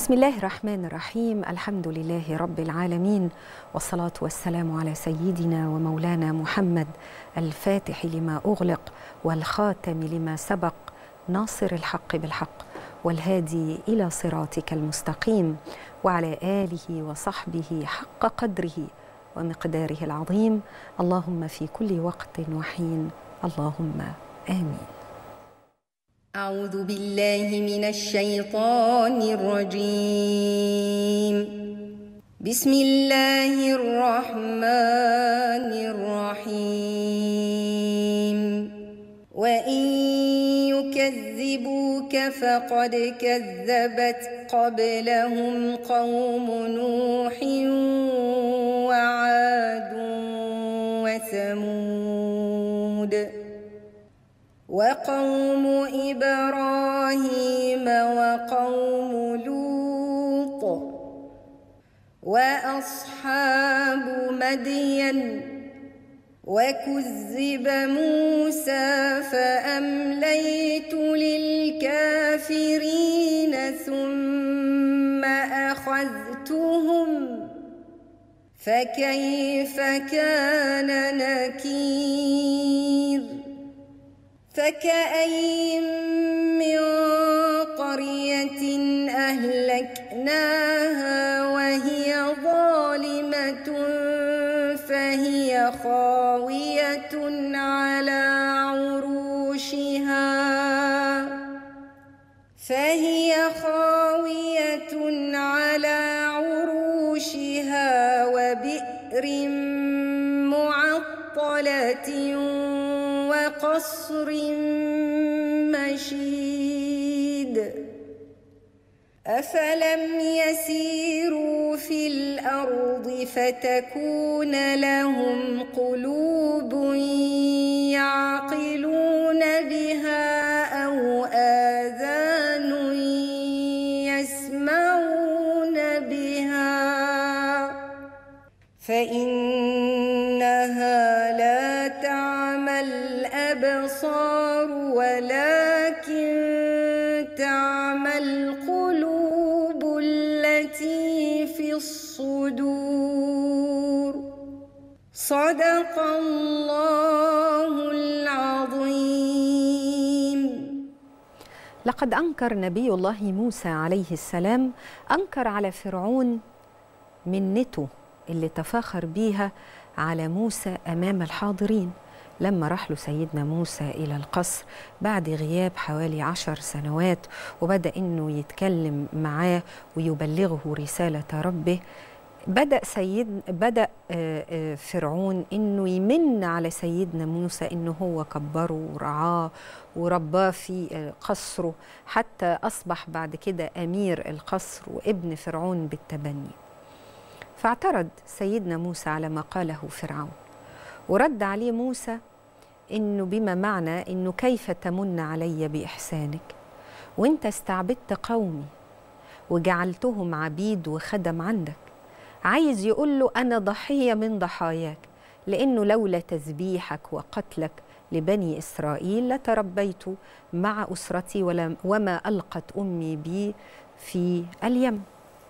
بسم الله الرحمن الرحيم الحمد لله رب العالمين والصلاة والسلام على سيدنا ومولانا محمد الفاتح لما أغلق والخاتم لما سبق ناصر الحق بالحق والهادي إلى صراطك المستقيم وعلى آله وصحبه حق قدره ومقداره العظيم اللهم في كل وقت وحين اللهم آمين أعوذ بالله من الشيطان الرجيم بسم الله الرحمن الرحيم وإن يكذبوك فقد كذبت قبلهم قوم نوح وعاد وثمود وقوم إبراهيم وقوم لوط وأصحاب مدين وكذب موسى فأمليت للكافرين ثم أخذتهم فكيف كان نكير فكأين من قرية أهلكناها وهي ظالمة فهي خاوية على عروشها فهي خاوية على عروشها وبئر معطلة وقصر مشيد أفلم يسيروا في الأرض فتكون لهم قلوب يعقلون بها أو آذان يسمعون بها فإنها لا تعمى الأبصار ولكن تعمى القلوب التي في الصدور صدق الله العظيم لقد أنكر نبي الله موسى عليه السلام أنكر على فرعون منته اللي تفاخر بيها على موسى أمام الحاضرين لما راح له سيدنا موسى إلى القصر بعد غياب حوالي عشر سنوات وبدأ إنه يتكلم معاه ويبلغه رسالة ربه بدأ سيد بدأ فرعون إنه يمن على سيدنا موسى إنه هو كبره ورعاه ورباه في قصره حتى أصبح بعد كده أمير القصر وابن فرعون بالتبني فاعترض سيدنا موسى على ما قاله فرعون ورد عليه موسى انه بما معنى انه كيف تمن علي باحسانك وانت استعبدت قومي وجعلتهم عبيد وخدم عندك عايز يقول له انا ضحيه من ضحاياك لانه لولا تذبيحك وقتلك لبني اسرائيل لتربيت مع اسرتي وما القت امي بي في اليم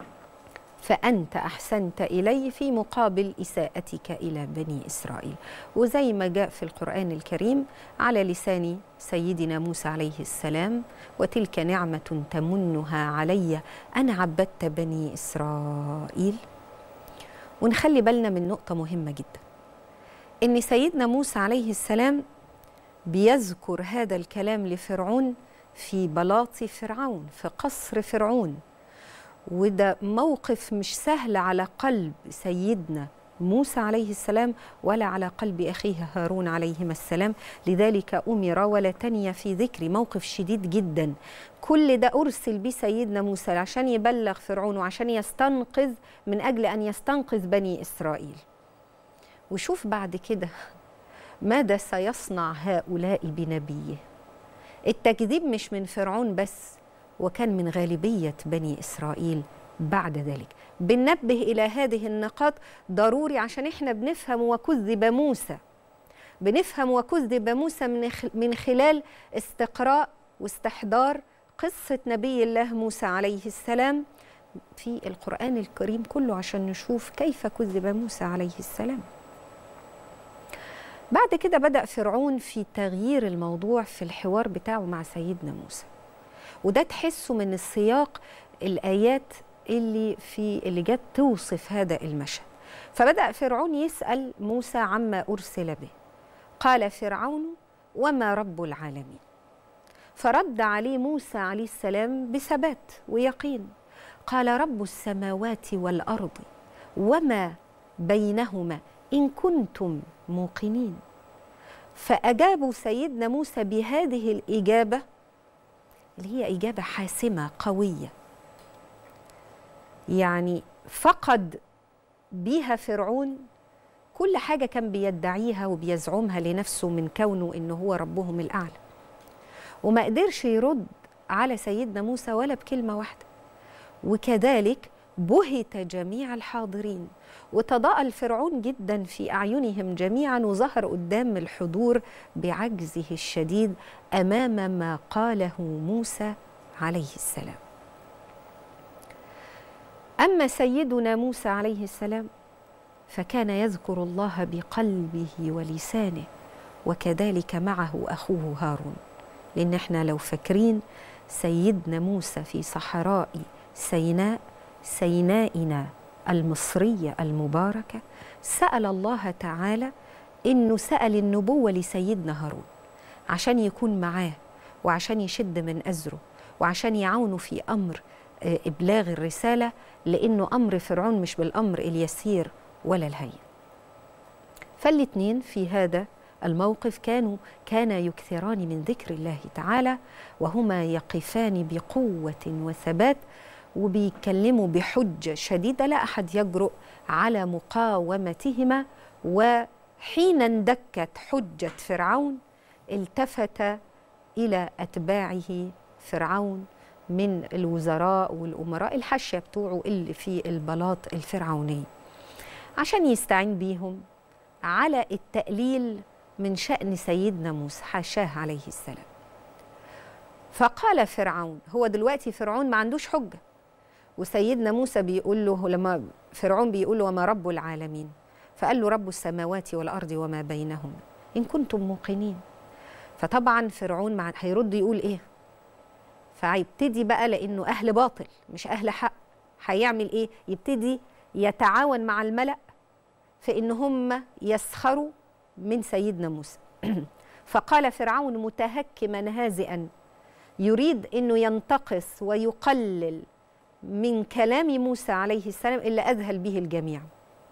فأنت أحسنت إلي في مقابل إساءتك إلى بني إسرائيل وزي ما جاء في القرآن الكريم على لسان سيدنا موسى عليه السلام وتلك نعمة تمنها علي أن عبدت بني إسرائيل ونخلي بالنا من نقطة مهمة جدا إن سيدنا موسى عليه السلام بيذكر هذا الكلام لفرعون في بلاط فرعون في قصر فرعون وده موقف مش سهل على قلب سيدنا موسى عليه السلام ولا على قلب أخيه هارون عليهما السلام لذلك أمر ولا تني في ذكر موقف شديد جدا كل ده أرسل به سيدنا موسى عشان يبلغ فرعون وعشان يستنقذ من أجل أن يستنقذ بني إسرائيل وشوف بعد كده ماذا سيصنع هؤلاء بنبيه التكذيب مش من فرعون بس وكان من غالبية بني إسرائيل بعد ذلك بننبه إلى هذه النقاط ضروري عشان إحنا بنفهم وكذب موسى بنفهم وكذب موسى من من خلال استقراء واستحضار قصة نبي الله موسى عليه السلام في القرآن الكريم كله عشان نشوف كيف كذب موسى عليه السلام بعد كده بدأ فرعون في تغيير الموضوع في الحوار بتاعه مع سيدنا موسى وده تحسه من السياق الآيات اللي في اللي جت توصف هذا المشهد فبدأ فرعون يسأل موسى عما أرسل به قال فرعون وما رب العالمين فرد عليه موسى عليه السلام بثبات ويقين قال رب السماوات والارض وما بينهما ان كنتم موقنين فاجابوا سيدنا موسى بهذه الاجابه اللي هي اجابه حاسمه قويه يعني فقد بيها فرعون كل حاجه كان بيدعيها وبيزعمها لنفسه من كونه انه هو ربهم الاعلى وما قدرش يرد على سيدنا موسى ولا بكلمه واحده وكذلك بهت جميع الحاضرين وتضاءل فرعون جدا في اعينهم جميعا وظهر قدام الحضور بعجزه الشديد امام ما قاله موسى عليه السلام اما سيدنا موسى عليه السلام فكان يذكر الله بقلبه ولسانه وكذلك معه اخوه هارون لان احنا لو فاكرين سيدنا موسى في صحراء سيناء سينائنا المصريه المباركه سال الله تعالى انه سال النبوه لسيدنا هارون عشان يكون معاه وعشان يشد من ازره وعشان يعاونه في امر ابلاغ الرساله لانه امر فرعون مش بالامر اليسير ولا الهين فالاثنين في هذا الموقف كانوا كان يكثران من ذكر الله تعالى وهما يقفان بقوه وثبات وبيتكلموا بحجه شديده لا احد يجرؤ على مقاومتهما وحين اندكت حجه فرعون التفت الى اتباعه فرعون من الوزراء والامراء الحاشيه بتوعه اللي في البلاط الفرعوني عشان يستعين بيهم على التقليل من شأن سيدنا موسى حاشاه عليه السلام فقال فرعون هو دلوقتي فرعون ما عندوش حجة وسيدنا موسى بيقول له لما فرعون بيقول له وما رب العالمين فقال له رب السماوات والأرض وما بينهما إن كنتم موقنين فطبعا فرعون مع هيرد يقول إيه فهيبتدي بقى لأنه أهل باطل مش أهل حق هيعمل إيه يبتدي يتعاون مع الملأ في إن هم يسخروا من سيدنا موسى فقال فرعون متهكما هازئا يريد انه ينتقص ويقلل من كلام موسى عليه السلام الا اذهل به الجميع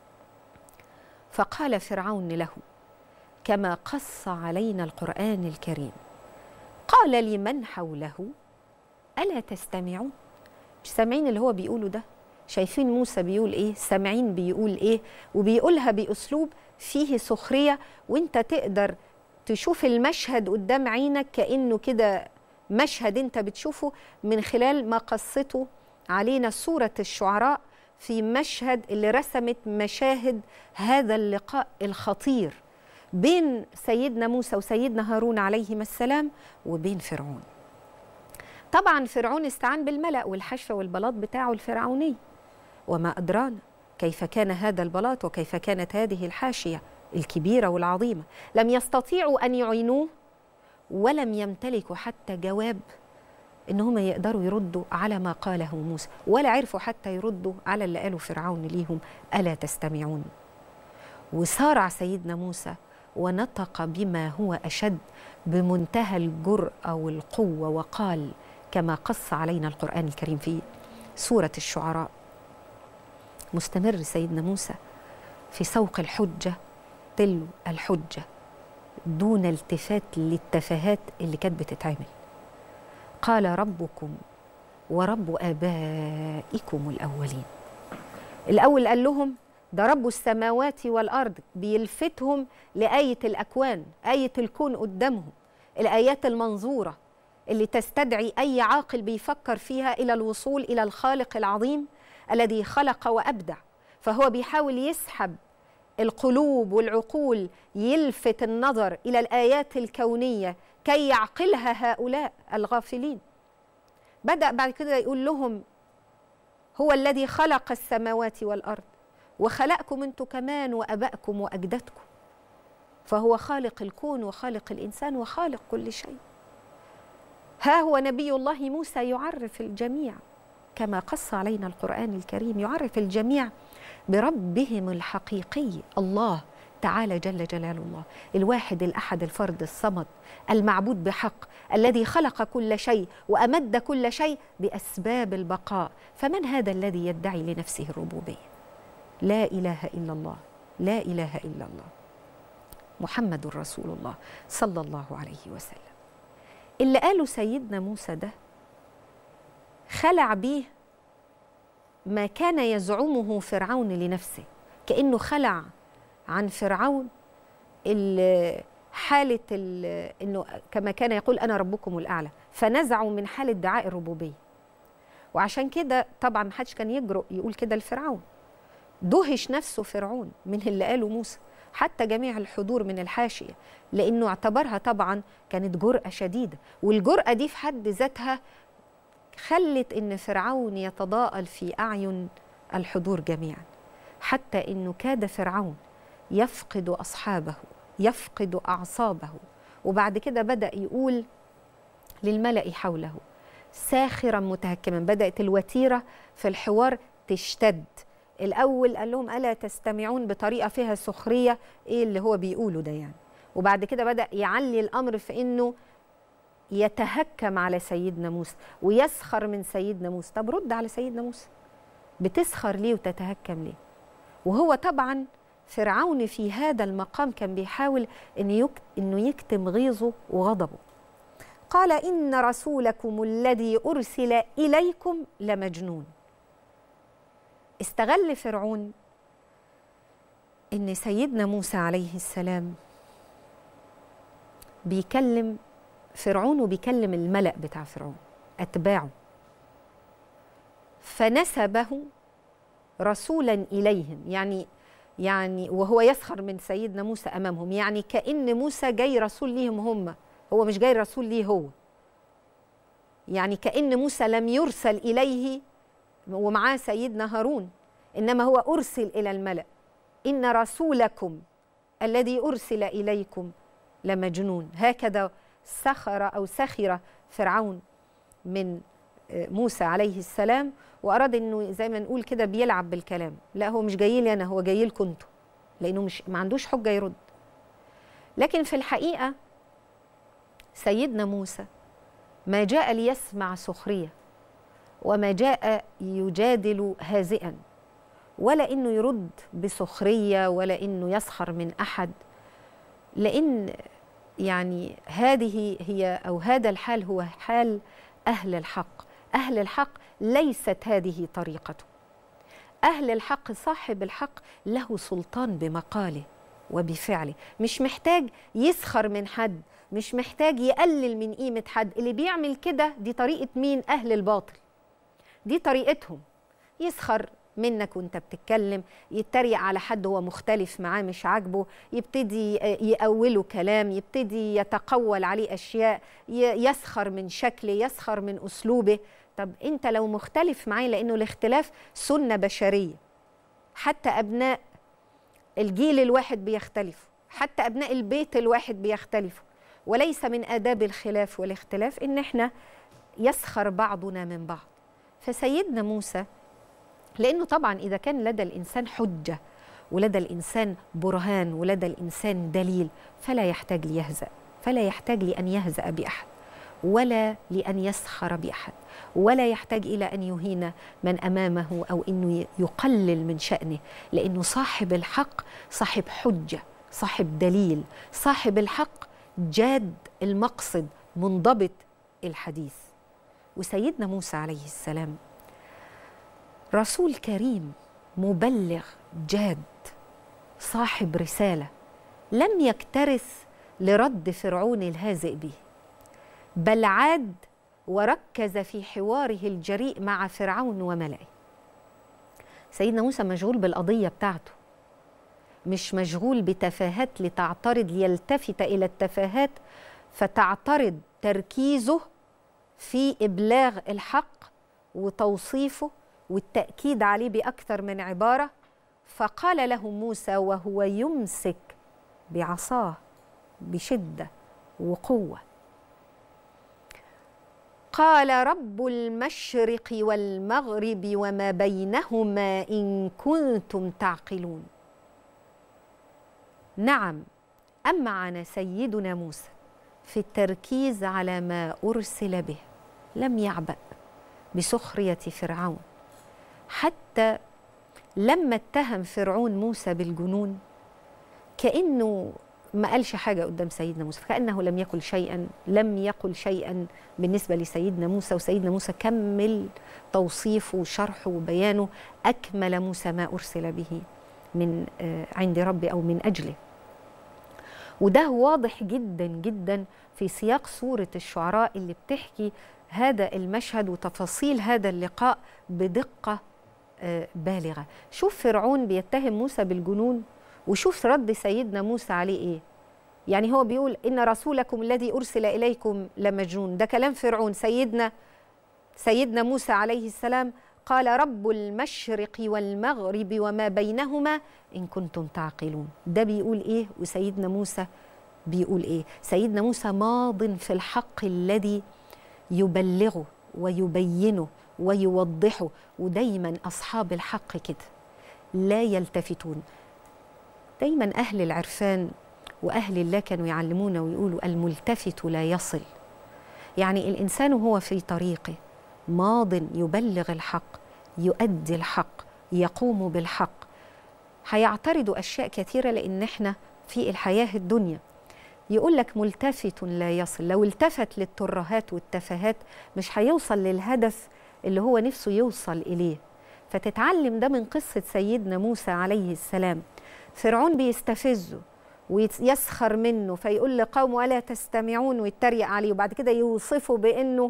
فقال فرعون له كما قص علينا القران الكريم قال لمن حوله الا تستمعون مش سامعين اللي هو بيقوله ده شايفين موسى بيقول ايه سامعين بيقول ايه وبيقولها باسلوب فيه سخريه وانت تقدر تشوف المشهد قدام عينك كانه كده مشهد انت بتشوفه من خلال ما قصته علينا سوره الشعراء في مشهد اللي رسمت مشاهد هذا اللقاء الخطير بين سيدنا موسى وسيدنا هارون عليهما السلام وبين فرعون طبعا فرعون استعان بالملأ والحشفة والبلاط بتاعه الفرعوني وما أدرانا كيف كان هذا البلاط وكيف كانت هذه الحاشية الكبيرة والعظيمة لم يستطيعوا أن يعينوه ولم يمتلكوا حتى جواب ان هم يقدروا يردوا على ما قاله موسى ولا عرفوا حتى يردوا على اللي قاله فرعون ليهم الا تستمعون وصارع سيدنا موسى ونطق بما هو اشد بمنتهى الجرأه والقوه وقال كما قص علينا القران الكريم في سوره الشعراء مستمر سيدنا موسى في سوق الحجه تلو الحجه دون التفات للتفاهات اللي كانت بتتعمل قال ربكم ورب آبائكم الأولين الأول قال لهم ده رب السماوات والأرض بيلفتهم لآية الأكوان آية الكون قدامهم الآيات المنظورة اللي تستدعي أي عاقل بيفكر فيها إلى الوصول إلى الخالق العظيم الذي خلق وأبدع فهو بيحاول يسحب القلوب والعقول يلفت النظر الى الايات الكونيه كي يعقلها هؤلاء الغافلين بدا بعد كده يقول لهم هو الذي خلق السماوات والارض وخلقكم انتم كمان وابائكم واجدادكم فهو خالق الكون وخالق الانسان وخالق كل شيء ها هو نبي الله موسى يعرف الجميع كما قص علينا القران الكريم يعرف الجميع بربهم الحقيقي الله تعالى جل جلال الله الواحد الاحد الفرد الصمد المعبود بحق الذي خلق كل شيء وامد كل شيء باسباب البقاء فمن هذا الذي يدعي لنفسه الربوبيه لا اله الا الله لا اله الا الله محمد رسول الله صلى الله عليه وسلم اللي قاله سيدنا موسى ده خلع بيه ما كان يزعمه فرعون لنفسه كانه خلع عن فرعون حاله انه كما كان يقول انا ربكم الاعلى فنزعوا من حال ادعاء الربوبيه وعشان كده طبعا ما حدش كان يجرؤ يقول كده لفرعون دهش نفسه فرعون من اللي قاله موسى حتى جميع الحضور من الحاشيه لانه اعتبرها طبعا كانت جرأه شديده والجرأه دي في حد ذاتها خلت ان فرعون يتضاءل في اعين الحضور جميعا حتى انه كاد فرعون يفقد اصحابه يفقد اعصابه وبعد كده بدا يقول للملا حوله ساخرا متهكما بدات الوتيره في الحوار تشتد الاول قال لهم الا تستمعون بطريقه فيها سخريه ايه اللي هو بيقوله ده يعني وبعد كده بدا يعلي الامر في انه يتهكم على سيدنا موسى ويسخر من سيدنا موسى طب رد على سيدنا موسى بتسخر ليه وتتهكم ليه وهو طبعا فرعون في هذا المقام كان بيحاول انه يكتم غيظه وغضبه قال ان رسولكم الذي ارسل اليكم لمجنون استغل فرعون ان سيدنا موسى عليه السلام بيكلم فرعون وبيكلم الملأ بتاع فرعون أتباعه فنسبه رسولا إليهم يعني يعني وهو يسخر من سيدنا موسى أمامهم يعني كأن موسى جاي رسول ليهم هم هو مش جاي رسول ليه هو يعني كأن موسى لم يرسل إليه ومعاه سيدنا هارون إنما هو أرسل إلى الملأ إن رسولكم الذي أرسل إليكم لمجنون هكذا سخر أو سخر فرعون من موسى عليه السلام وأراد إنه زي ما نقول كده بيلعب بالكلام لا هو مش جاي لي أنا هو جاي لكم انتوا لأنه مش ما عندوش حجة يرد لكن في الحقيقة سيدنا موسى ما جاء ليسمع سخرية وما جاء يجادل هازئا ولا انه يرد بسخريه ولا انه يسخر من احد لان يعني هذه هي او هذا الحال هو حال اهل الحق اهل الحق ليست هذه طريقته اهل الحق صاحب الحق له سلطان بمقاله وبفعله مش محتاج يسخر من حد مش محتاج يقلل من قيمه حد اللي بيعمل كده دي طريقه مين اهل الباطل دي طريقتهم يسخر منك وانت بتتكلم يتريق على حد هو مختلف معاه مش عاجبه يبتدي يأوله كلام يبتدي يتقول عليه أشياء يسخر من شكله يسخر من أسلوبه طب انت لو مختلف معاه لأنه الاختلاف سنة بشرية حتى أبناء الجيل الواحد بيختلفوا حتى أبناء البيت الواحد بيختلفوا وليس من آداب الخلاف والاختلاف إن احنا يسخر بعضنا من بعض فسيدنا موسى لانه طبعا اذا كان لدى الانسان حجه ولدى الانسان برهان ولدى الانسان دليل فلا يحتاج ليهزأ فلا يحتاج لان يهزأ باحد ولا لان يسخر باحد ولا يحتاج الى ان يهين من امامه او انه يقلل من شانه لانه صاحب الحق صاحب حجه صاحب دليل صاحب الحق جاد المقصد منضبط الحديث وسيدنا موسى عليه السلام رسول كريم مبلغ جاد صاحب رساله لم يكترث لرد فرعون الهازئ به بل عاد وركز في حواره الجريء مع فرعون وملئه سيدنا موسى مشغول بالقضيه بتاعته مش مشغول بتفاهات لتعترض ليلتفت الى التفاهات فتعترض تركيزه في ابلاغ الحق وتوصيفه والتأكيد عليه بأكثر من عبارة فقال له موسى وهو يمسك بعصاه بشدة وقوة قال رب المشرق والمغرب وما بينهما إن كنتم تعقلون نعم أمعن سيدنا موسى في التركيز على ما أرسل به لم يعبأ بسخرية فرعون حتى لما اتهم فرعون موسى بالجنون كأنه ما قالش حاجة قدام سيدنا موسى كأنه لم يقل شيئا لم يقل شيئا بالنسبة لسيدنا موسى وسيدنا موسى كمل توصيفه وشرحه وبيانه أكمل موسى ما أرسل به من عند ربي أو من أجله وده واضح جدا جدا في سياق سورة الشعراء اللي بتحكي هذا المشهد وتفاصيل هذا اللقاء بدقة بالغة شوف فرعون بيتهم موسى بالجنون وشوف رد سيدنا موسى عليه ايه يعني هو بيقول ان رسولكم الذي ارسل اليكم لمجنون ده كلام فرعون سيدنا سيدنا موسى عليه السلام قال رب المشرق والمغرب وما بينهما ان كنتم تعقلون ده بيقول ايه وسيدنا موسى بيقول ايه سيدنا موسى ماض في الحق الذي يبلغه ويبينه ويوضحه ودايما اصحاب الحق كده لا يلتفتون دايما اهل العرفان واهل الله كانوا يعلمونا ويقولوا الملتفت لا يصل يعني الانسان وهو في طريقه ماض يبلغ الحق يؤدي الحق يقوم بالحق هيعترضوا اشياء كثيره لان احنا في الحياه الدنيا يقول لك ملتفت لا يصل لو التفت للترهات والتفاهات مش هيوصل للهدف اللي هو نفسه يوصل اليه فتتعلم ده من قصه سيدنا موسى عليه السلام فرعون بيستفزه ويسخر منه فيقول لقومه الا تستمعون ويتريق عليه وبعد كده يوصفه بانه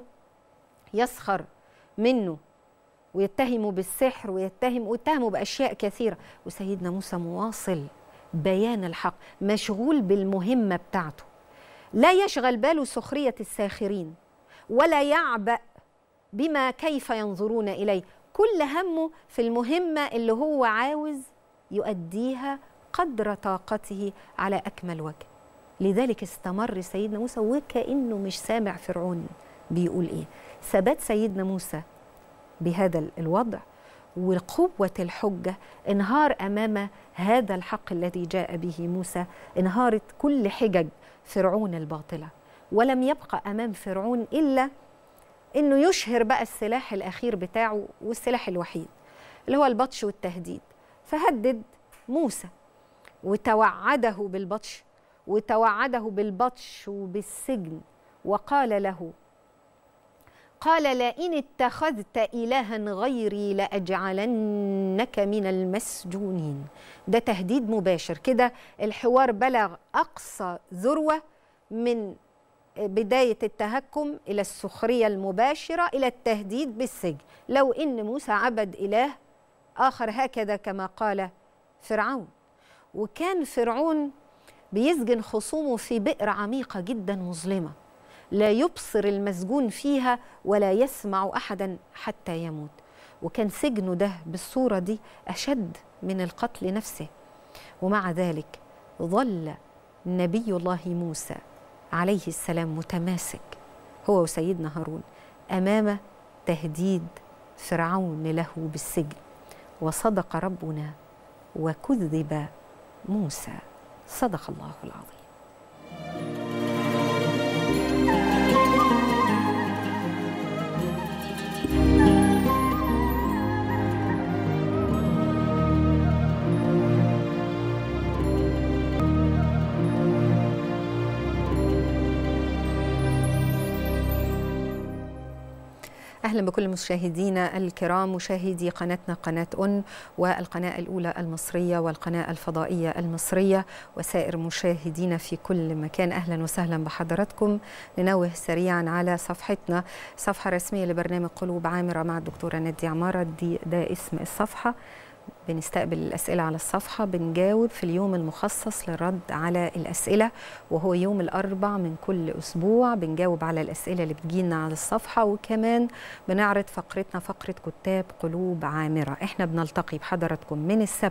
يسخر منه ويتهمه بالسحر ويتهم ويتهمه باشياء كثيره وسيدنا موسى مواصل بيان الحق مشغول بالمهمه بتاعته لا يشغل باله سخريه الساخرين ولا يعبأ بما كيف ينظرون اليه كل همه في المهمه اللي هو عاوز يؤديها قدر طاقته على اكمل وجه لذلك استمر سيدنا موسى وكانه مش سامع فرعون بيقول ايه ثبات سيدنا موسى بهذا الوضع وقوة الحجة انهار أمام هذا الحق الذي جاء به موسى انهارت كل حجج فرعون الباطلة ولم يبقى أمام فرعون إلا أنه يشهر بقى السلاح الأخير بتاعه والسلاح الوحيد اللي هو البطش والتهديد فهدد موسى وتوعده بالبطش وتوعده بالبطش وبالسجن وقال له قال لئن اتخذت إلها غيري لأجعلنك من المسجونين ده تهديد مباشر كده الحوار بلغ أقصى ذروة من بداية التهكم إلى السخرية المباشرة إلى التهديد بالسجن لو إن موسى عبد إله آخر هكذا كما قال فرعون وكان فرعون بيسجن خصومه في بئر عميقة جدا مظلمة لا يبصر المسجون فيها ولا يسمع أحدا حتى يموت وكان سجنه ده بالصورة دي أشد من القتل نفسه ومع ذلك ظل نبي الله موسى عليه السلام متماسك هو وسيدنا هارون أمام تهديد فرعون له بالسجن وصدق ربنا وكذب موسى صدق الله العظيم اهلا بكل مشاهدينا الكرام مشاهدي قناتنا قناه ان والقناه الاولى المصريه والقناه الفضائيه المصريه وسائر مشاهدينا في كل مكان اهلا وسهلا بحضراتكم ننوه سريعا على صفحتنا صفحه رسميه لبرنامج قلوب عامره مع الدكتوره ناديه عماره دي ده اسم الصفحه بنستقبل الأسئلة على الصفحة بنجاوب في اليوم المخصص للرد على الأسئلة وهو يوم الأربع من كل أسبوع بنجاوب على الأسئلة اللي بتجينا على الصفحة وكمان بنعرض فقرتنا فقرة كتاب قلوب عامرة احنا بنلتقي بحضراتكم من السبت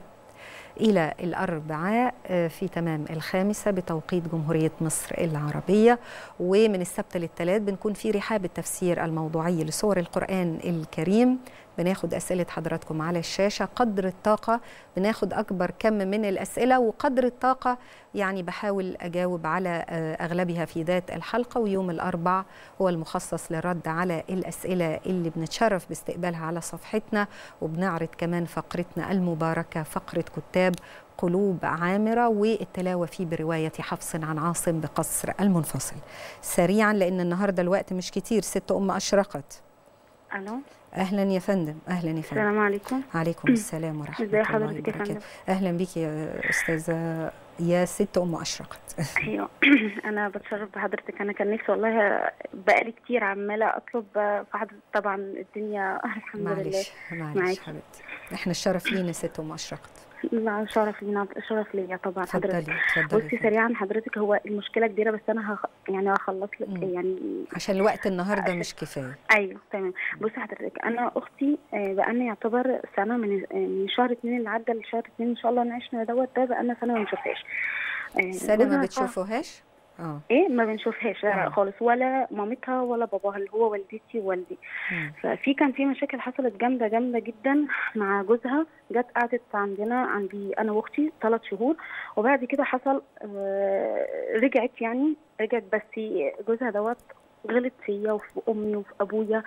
إلى الأربعاء في تمام الخامسة بتوقيت جمهورية مصر العربية ومن السبت للثلاث بنكون في رحاب التفسير الموضوعي لسور القرآن الكريم بناخد أسئلة حضراتكم على الشاشة قدر الطاقة بناخد أكبر كم من الأسئلة وقدر الطاقة يعني بحاول أجاوب على أغلبها في ذات الحلقة ويوم الأربع هو المخصص للرد على الأسئلة اللي بنتشرف باستقبالها على صفحتنا وبنعرض كمان فقرتنا المباركة فقرة كتاب قلوب عامرة والتلاوة فيه برواية حفص عن عاصم بقصر المنفصل سريعا لأن النهاردة الوقت مش كتير ست أم أشرقت الو اهلا يا فندم اهلا يا فندم السلام عليكم عليكم السلام ورحمه ازي الله حضرتك يا وبركاته فندم اهلا بيكي يا استاذه يا ست ام اشرقت ايوه انا بتشرف بحضرتك انا كان نفسي والله بقالي كتير عماله اطلب فحضرتك طبعا الدنيا الحمد لله معلش معلش معاكي. حبيبتي احنا الشرف لينا ست ام اشرقت لا شرف لينا شرف ليا طبعا حضرتك اتفضلي اتفضلي بصي يا فندم. سريعا حضرتك هو المشكله كبيره بس انا هخ... يعني هخلص لك مم. يعني عشان الوقت النهارده مش كفايه ايوه تمام بصي حضرتك انا اختي آه، بقالنا يعتبر سنه من آه، من شهر اتنين اللي عدى لشهر اتنين ان شاء الله نعيشنا دوت ده بقالنا سنه ما بنشوفهاش آه، سنه ما جوزها بتشوفوهاش اه ايه ما بنشوفهاش لا آه. خالص ولا مامتها ولا باباها اللي هو والدتي ووالدي مم. ففي كان في مشاكل حصلت جامده جامده جدا مع جوزها جت قعدت عندنا عندي انا واختي ثلاث شهور وبعد كده حصل آه، رجعت يعني رجعت بس جوزها دوت غلط فيا وفي امي وفي ابويا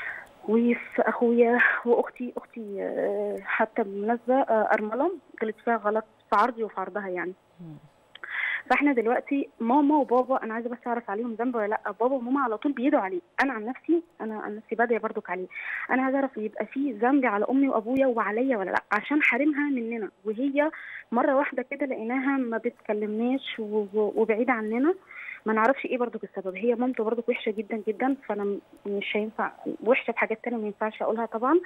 وفي اخويا واختي اختي آه، حتى بالمناسبه آه، ارمله غلط فيها غلط في عرضي وفي عرضها يعني مم. فاحنا دلوقتي ماما وبابا انا عايزه بس اعرف عليهم ذنب ولا لا بابا وماما على طول بيدعوا عليه انا عن نفسي انا عن نفسي بدعي برضك عليه انا عايزه اعرف يبقى في ذنب على امي وابويا وعليا ولا لا عشان حارمها مننا وهي مره واحده كده لقيناها ما بتكلمناش و- و- وبعيده عننا ما نعرفش ايه برضك السبب هي مامته برضك وحشه جدا جدا فانا م- مش هينفع وحشه في حاجات تانية ما ينفعش اقولها طبعا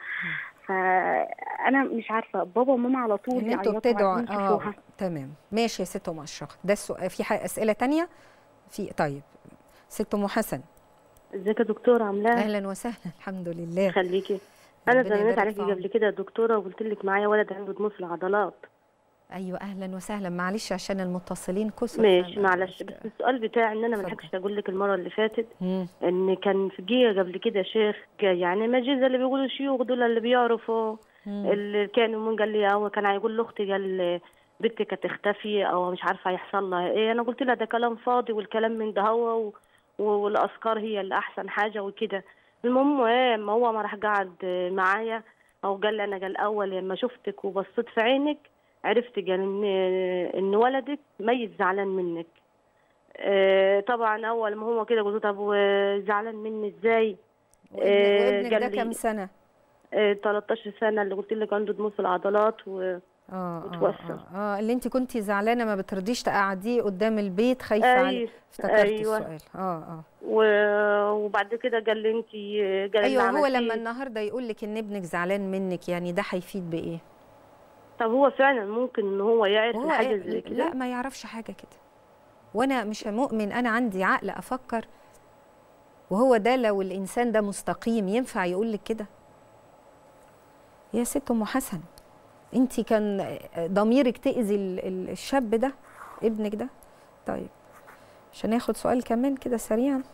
فانا مش عارفه بابا وماما على طول ان انتوا يعيطوا بتدعوا عايزين اه يشوفوها. تمام ماشي يا ست ام اشرقت ده السؤال في حاجة اسئله تانية في طيب ست ام حسن ازيك يا دكتوره عاملاها اهلا وسهلا الحمد لله خليكي انا ربنا زمنت يبارك عليكي في عمرك. قبل كده يا دكتوره وقلت لك معايا ولد عنده دموع في العضلات ايوه اهلا وسهلا معلش عشان المتصلين كسر ماشي فأنا- معلش بس السؤال بتاعي ان انا ما اتفضل. لحقتش اقول لك المره اللي فاتت مم. ان كان في جيه قبل كده شيخ يعني مجيزه اللي بيقولوا شيوخ دول اللي بيعرفوا مم. اللي كانوا من قال لي هو كان هيقول لاختي قال بنتك هتختفي او مش عارفه هيحصل لها ايه انا قلت لها ده كلام فاضي والكلام من ده هو و- و- والاذكار هي اللي احسن حاجه وكده المهم ايه ما هو ما راح قعد معايا او قال لي انا قال اول لما شفتك وبصيت في عينك عرفت قال ان ان ولدك ميت زعلان منك آه، طبعا اول ما هو كده قلت له طب وزعلان مني ازاي وابنك, آه، وابنك ده قال لي- كام سنه آه، 13 سنه اللي قلت لك عنده دموع في العضلات و... اه اه وتوفى. اه, آه اللي انت كنتي زعلانه ما بترضيش تقعديه قدام البيت خايفه عليه ايوه افتكرت أيوة. السؤال اه اه و- وبعد كده قال لي انت قال ايوه لي هو عملتي لما إيه؟ النهارده يقول لك ان ابنك زعلان منك يعني ده هيفيد بايه طب هو فعلا ممكن ان هو يعرف وهو حاجه إيه؟ زي كده لا ما يعرفش حاجه كده وانا مش مؤمن انا عندي عقل افكر وهو ده لو الانسان ده مستقيم ينفع يقول لك كده يا ست ام حسن انت كان ضميرك تاذي ال- ال- الشاب ده ابنك ده طيب عشان ناخد سؤال كمان كده سريعا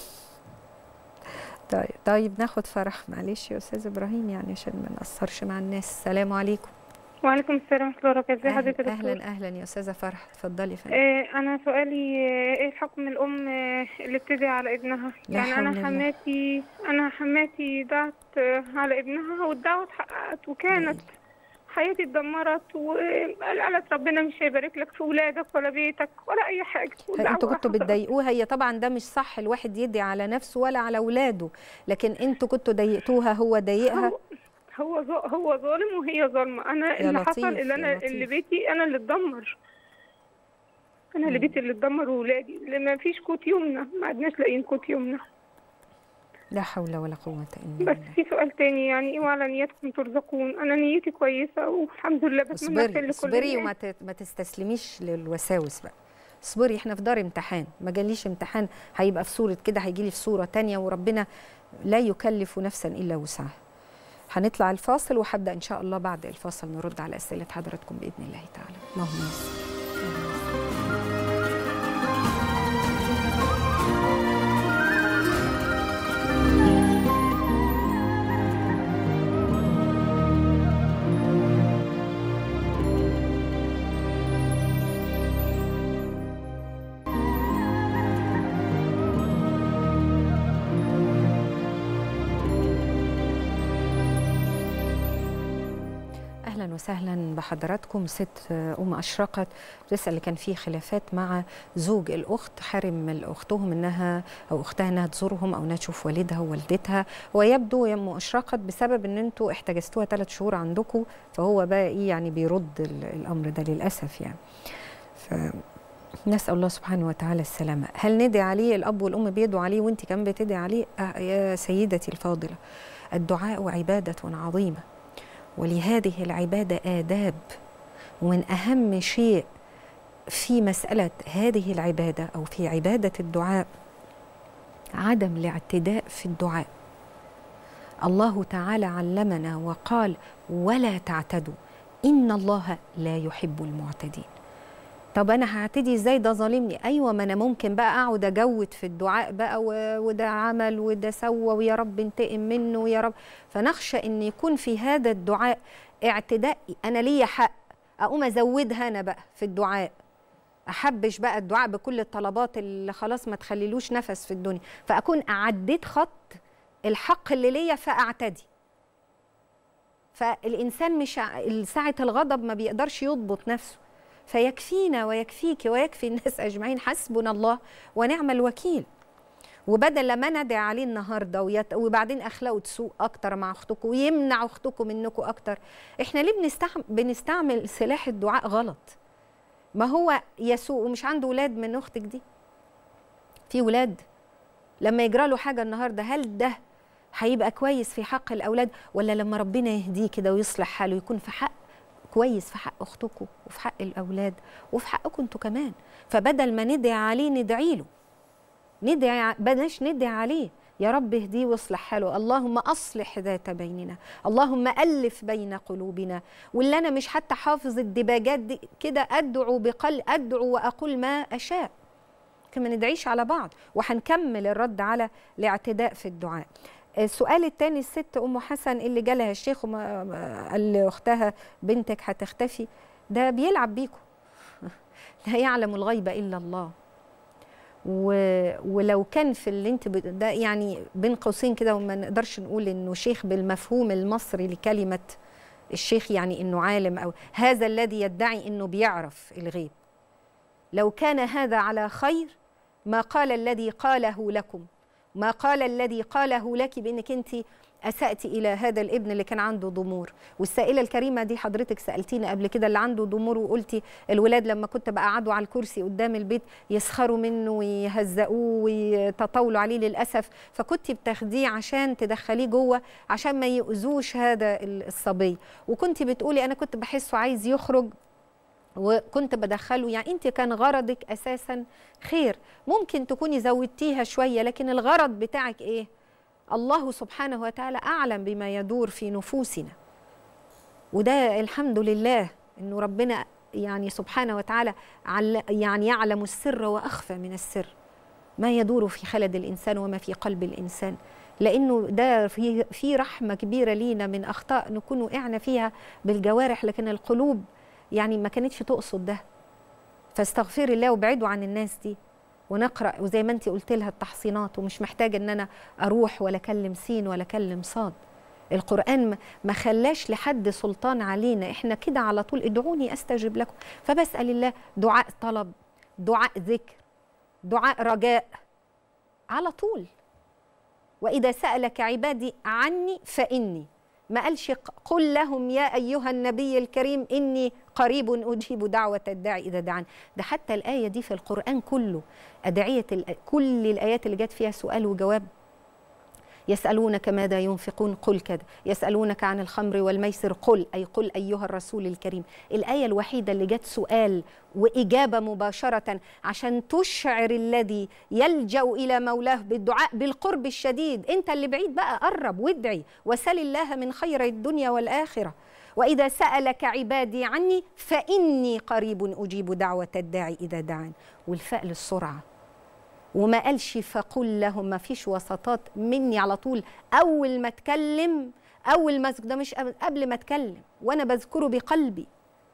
طيب طيب ناخد فرح معلش يا استاذ ابراهيم يعني عشان ما نقصرش مع الناس السلام عليكم وعليكم السلام ورحمة الله وبركاته ازي أهلا- حضرتك يا اهلا دكتور اهلا يا استاذه فرح اتفضلي يا فندم آه انا سؤالي آه، ايه حكم الام آه، اللي بتدعي على ابنها لا يعني حول انا الله. حماتي انا حماتي دعت آه، على ابنها والدعوة اتحققت وكانت حياتي اتدمرت وقالت ربنا مش هيبارك لك في ولادك ولا بيتك ولا اي حاجه والدعوة انتوا كنتوا حصلت. بتضايقوها هي طبعا ده مش صح الواحد يدعي على نفسه ولا على اولاده لكن انتوا كنتوا ضايقتوها هو ضايقها هو هو ظا- هو ظالم وهي ظالمه انا يا اللي لطيف، حصل اللي يا انا لطيف. اللي بيتي انا اللي اتدمر انا اللي مم. بيتي اللي اتدمر وولادي اللي ما فيش كوت يمنى ما عدناش لاقيين كوت يمنى لا حول ولا قوة إلا بس بالله في سؤال تاني يعني وعلى نيتكم ترزقون انا نيتي كويسه والحمد لله بتمنى الخير اصبري لكل اصبري الناس. وما ت- ما تستسلميش للوساوس بقى اصبري احنا في دار امتحان ما جاليش امتحان هيبقى في صورة كده هيجي لي في صورة تانية وربنا لا يكلف نفسا إلا وسعها هنطلع الفاصل وهبدأ إن شاء الله بعد الفاصل نرد على أسئلة حضراتكم بإذن الله تعالى اللهم يسر اهلا وسهلا بحضراتكم ست ام اشرقت بتسال اللي كان فيه خلافات مع زوج الاخت حرم اختهم انها او اختها انها تزورهم او انها تشوف والدها ووالدتها ويبدو يا ام اشرقت بسبب ان انتوا احتجزتوها ثلاث شهور عندكم فهو بقى ايه يعني بيرد ال- الامر ده للاسف يعني ف نسال الله سبحانه وتعالى السلامه هل ندعي عليه الاب والام بيدعوا عليه وانت كمان بتدعي عليه آه يا سيدتي الفاضله الدعاء عباده عظيمه ولهذه العبادة آداب ومن أهم شيء في مسألة هذه العبادة أو في عبادة الدعاء عدم الاعتداء في الدعاء الله تعالى علمنا وقال ولا تعتدوا إن الله لا يحب المعتدين طب انا هعتدي ازاي ده ظالمني ايوه ما انا ممكن بقى اقعد اجود في الدعاء بقى و- وده عمل وده سوى ويا رب انتقم منه ويا رب فنخشى ان يكون في هذا الدعاء اعتداء انا ليا حق اقوم ازودها انا بقى في الدعاء احبش بقى الدعاء بكل الطلبات اللي خلاص ما تخليلوش نفس في الدنيا فاكون اعديت خط الحق اللي ليا فاعتدي فالانسان مش ع- ساعه الغضب ما بيقدرش يضبط نفسه فيكفينا ويكفيك ويكفي الناس اجمعين حسبنا الله ونعم الوكيل وبدل لما ندعي عليه النهارده ويت... وبعدين اخلاقه تسوء اكتر مع اختكم ويمنع اختكم منكم اكتر احنا ليه بنستعمل بنستعمل سلاح الدعاء غلط ما هو يسوء ومش عنده ولاد من اختك دي في ولاد لما يجرى له حاجه النهارده هل ده هيبقى كويس في حق الاولاد ولا لما ربنا يهديه كده ويصلح حاله يكون في حق كويس في حق اختكم وفي حق الاولاد وفي حقكم انتوا كمان فبدل ما ندعي عليه ندعي له ندعي ع- بلاش ندعي عليه يا رب اهديه واصلح حاله اللهم اصلح ذات بيننا اللهم الف بين قلوبنا واللي انا مش حتى حافظ الدباجات دي كده ادعو بقل ادعو واقول ما اشاء كما ندعيش على بعض وهنكمل الرد على الاعتداء في الدعاء السؤال الثاني الست ام حسن اللي جالها الشيخ وما- ما- قال لاختها بنتك هتختفي ده بيلعب بيكم لا يعلم الغيب الا الله و... ولو كان في اللي انت بت... ده يعني بين قوسين كده وما نقدرش نقول انه شيخ بالمفهوم المصري لكلمه الشيخ يعني انه عالم او هذا الذي يدعي انه بيعرف الغيب لو كان هذا على خير ما قال الذي قاله لكم ما قال الذي قاله لك بانك انت اسات الى هذا الابن اللي كان عنده ضمور والسائله الكريمه دي حضرتك سالتينا قبل كده اللي عنده ضمور وقلتي الولاد لما كنت بقعدوا على الكرسي قدام البيت يسخروا منه ويهزقوه ويتطاولوا عليه للاسف فكنت بتاخديه عشان تدخليه جوه عشان ما يؤذوش هذا الصبي وكنت بتقولي انا كنت بحسه عايز يخرج وكنت بدخله يعني انت كان غرضك اساسا خير ممكن تكوني زودتيها شويه لكن الغرض بتاعك ايه الله سبحانه وتعالى اعلم بما يدور في نفوسنا وده الحمد لله انه ربنا يعني سبحانه وتعالى عل- يعني يعلم السر واخفى من السر ما يدور في خلد الانسان وما في قلب الانسان لانه ده في في رحمه كبيره لينا من اخطاء نكون وقعنا فيها بالجوارح لكن القلوب يعني ما كانتش تقصد ده فاستغفري الله وابعدوا عن الناس دي ونقرا وزي ما انت قلت لها التحصينات ومش محتاجه ان انا اروح ولا اكلم سين ولا اكلم صاد القران ما- ما خلاش لحد سلطان علينا احنا كده على طول ادعوني استجب لكم فبسال الله دعاء طلب دعاء ذكر دعاء رجاء على طول واذا سالك عبادي عني فاني ما قالش ق- قل لهم يا ايها النبي الكريم اني قريب اجيب دعوه الداعي اذا دعاني ده حتى الايه دي في القران كله ادعيه ال- كل الايات اللي جت فيها سؤال وجواب يسألونك ماذا ينفقون قل كذا يسألونك عن الخمر والميسر قل أي قل أيها الرسول الكريم الآية الوحيدة اللي جت سؤال وإجابة مباشرة عشان تشعر الذي يلجأ إلى مولاه بالدعاء بالقرب الشديد أنت اللي بعيد بقى قرب وادعي وسل الله من خير الدنيا والآخرة وإذا سألك عبادي عني فإني قريب أجيب دعوة الداعي إذا دعان والفاء للسرعة وما قالش فقل لهم ما فيش وسطات مني على طول اول ما اتكلم اول ما ده مش قبل ما اتكلم وانا بذكره بقلبي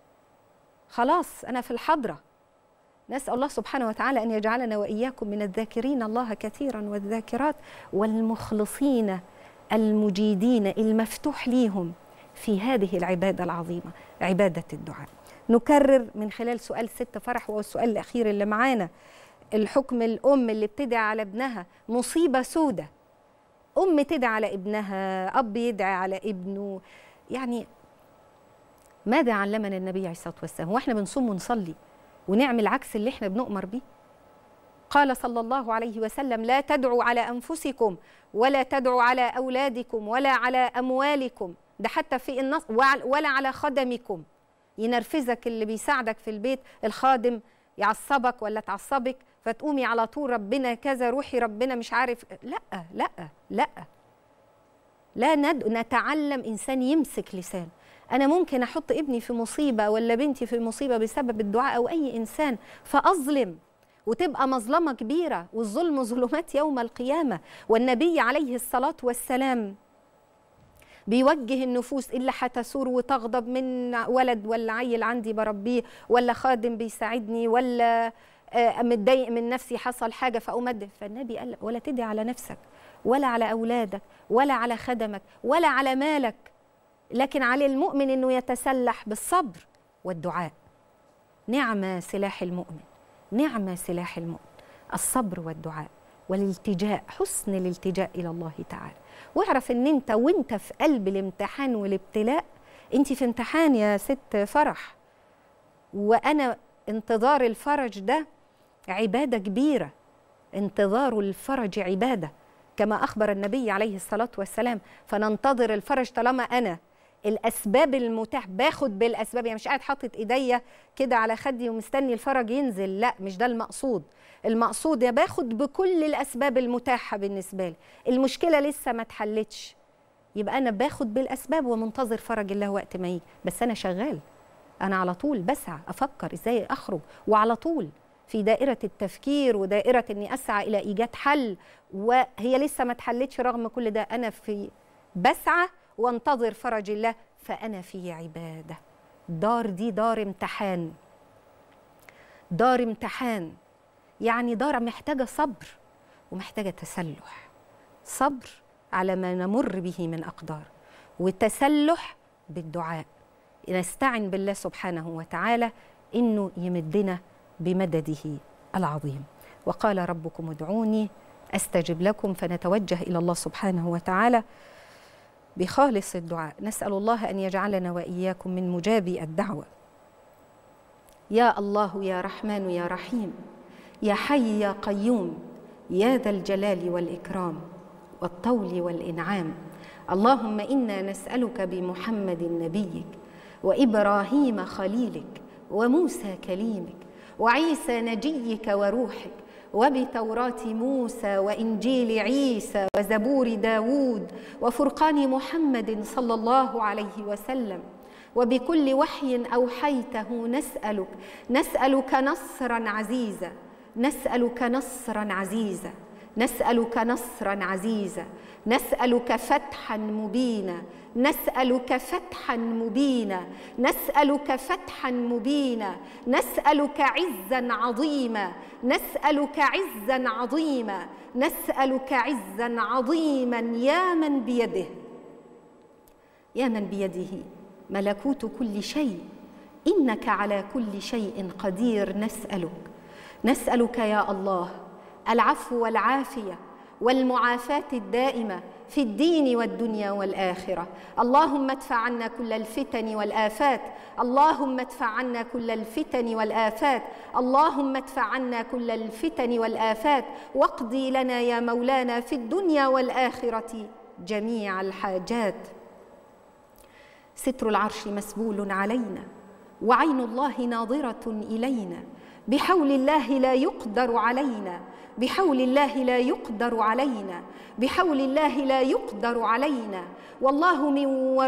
خلاص انا في الحضره نسال الله سبحانه وتعالى ان يجعلنا واياكم من الذاكرين الله كثيرا والذاكرات والمخلصين المجيدين المفتوح ليهم في هذه العباده العظيمه عباده الدعاء نكرر من خلال سؤال ست فرح وهو السؤال الاخير اللي معانا الحكم الأم اللي بتدعي على ابنها مصيبة سودة أم تدعي على ابنها أب يدعي على ابنه يعني ماذا علمنا النبي عليه الصلاة والسلام واحنا بنصوم ونصلي ونعمل عكس اللي احنا بنؤمر بيه قال صلى الله عليه وسلم لا تدعوا على أنفسكم ولا تدعوا على أولادكم ولا على أموالكم ده حتى في النص ولا على خدمكم ينرفزك اللي بيساعدك في البيت الخادم يعصبك ولا تعصبك فتقومي على طول ربنا كذا روحي ربنا مش عارف لا لا لا لا ند... نتعلم انسان يمسك لسان انا ممكن احط ابني في مصيبه ولا بنتي في مصيبه بسبب الدعاء او اي انسان فاظلم وتبقى مظلمه كبيره والظلم ظلمات يوم القيامه والنبي عليه الصلاه والسلام بيوجه النفوس اللي هتثور وتغضب من ولد ولا عيل عندي بربيه ولا خادم بيساعدني ولا متضايق من نفسي حصل حاجه فاقوم ادعي فالنبي قال ولا تدعي على نفسك ولا على اولادك ولا على خدمك ولا على مالك لكن على المؤمن انه يتسلح بالصبر والدعاء نعم سلاح المؤمن نعم سلاح المؤمن الصبر والدعاء والالتجاء حسن الالتجاء الى الله تعالى واعرف ان انت وانت في قلب الامتحان والابتلاء انت في امتحان يا ست فرح وانا انتظار الفرج ده عباده كبيره انتظار الفرج عباده كما اخبر النبي عليه الصلاه والسلام فننتظر الفرج طالما انا الاسباب المتاح باخد بالاسباب يعني مش قاعد حاطط ايديا كده على خدي ومستني الفرج ينزل لا مش ده المقصود المقصود يا باخد بكل الاسباب المتاحه بالنسبه لي المشكله لسه ما اتحلتش يبقى انا باخد بالاسباب ومنتظر فرج الله وقت ما يجي بس انا شغال انا على طول بسعى افكر ازاي اخرج وعلى طول في دائره التفكير ودائره اني اسعى الى ايجاد حل وهي لسه ما اتحلتش رغم كل ده انا في بسعى وانتظر فرج الله فانا في عباده دار دي دار امتحان دار امتحان يعني دار محتاجه صبر ومحتاجه تسلح صبر على ما نمر به من اقدار وتسلح بالدعاء نستعن بالله سبحانه وتعالى انه يمدنا بمدده العظيم وقال ربكم ادعوني استجب لكم فنتوجه الى الله سبحانه وتعالى بخالص الدعاء نسال الله ان يجعلنا واياكم من مجابي الدعوه يا الله يا رحمن يا رحيم يا حي يا قيوم يا ذا الجلال والاكرام والطول والانعام اللهم انا نسالك بمحمد نبيك وابراهيم خليلك وموسى كليمك وعيسى نجيك وروحك وبتوراة موسى وإنجيل عيسى وزبور داود وفرقان محمد صلى الله عليه وسلم وبكل وحي أوحيته نسألك نسألك نصرا عزيزا نسألك نصرا عزيزا نسألك نصرا عزيزا نسألك فتحا مبينا نسألك فتحا مبينا نسألك فتحا مبينا نسألك عزا عظيما نسألك عزا عظيما نسألك عزا عظيما يا من بيده يا من بيده ملكوت كل شيء إنك على كل شيء قدير نسألك نسألك يا الله العفو والعافية والمعافاة الدائمة في الدين والدنيا والاخره اللهم ادفع عنا كل الفتن والافات اللهم ادفع عنا كل الفتن والافات اللهم ادفع عنا كل الفتن والافات واقضي لنا يا مولانا في الدنيا والاخره جميع الحاجات ستر العرش مسبول علينا وعين الله ناظره الينا بحول الله لا يقدر علينا بحول الله لا يقدر علينا بحول الله لا يقدر علينا والله من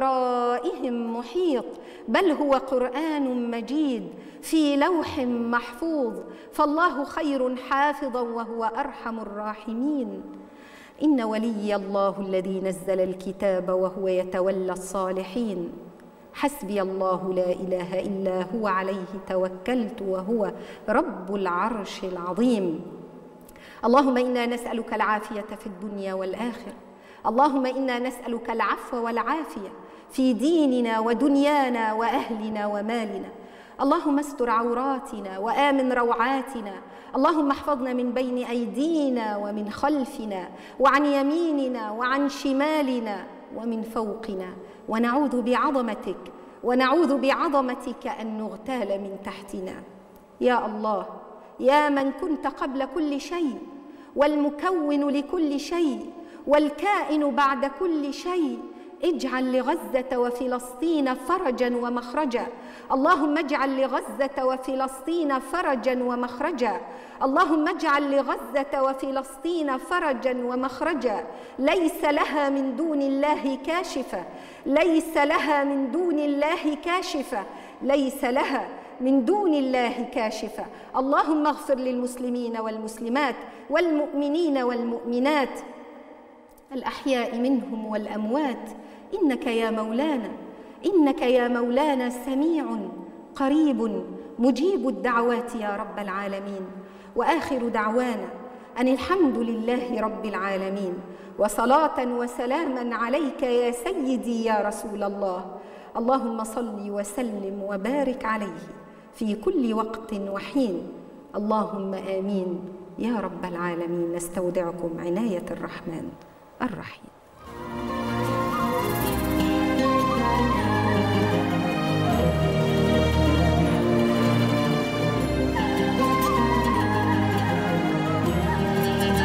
ورائهم محيط بل هو قران مجيد في لوح محفوظ فالله خير حافظا وهو ارحم الراحمين ان ولي الله الذي نزل الكتاب وهو يتولى الصالحين حسبي الله لا اله الا هو عليه توكلت وهو رب العرش العظيم اللهم انا نسالك العافيه في الدنيا والاخره اللهم انا نسالك العفو والعافيه في ديننا ودنيانا واهلنا ومالنا اللهم استر عوراتنا وامن روعاتنا اللهم احفظنا من بين ايدينا ومن خلفنا وعن يميننا وعن شمالنا ومن فوقنا ونعوذ بعظمتك ونعوذ بعظمتك ان نغتال من تحتنا يا الله يا من كنت قبل كل شيء والمكون لكل شيء والكائن بعد كل شيء اجعل لغزه وفلسطين فرجا ومخرجا اللهم اجعل لغزه وفلسطين فرجا ومخرجا اللهم اجعل لغزه وفلسطين فرجا ومخرجا ليس لها من دون الله كاشفه ليس لها من دون الله كاشفه ليس لها من دون الله كاشفه اللهم اغفر للمسلمين والمسلمات والمؤمنين والمؤمنات الاحياء منهم والاموات انك يا مولانا انك يا مولانا سميع قريب مجيب الدعوات يا رب العالمين واخر دعوانا ان الحمد لله رب العالمين وصلاه وسلاما عليك يا سيدي يا رسول الله اللهم صل وسلم وبارك عليه في كل وقت وحين اللهم امين يا رب العالمين نستودعكم عنايه الرحمن الرحيم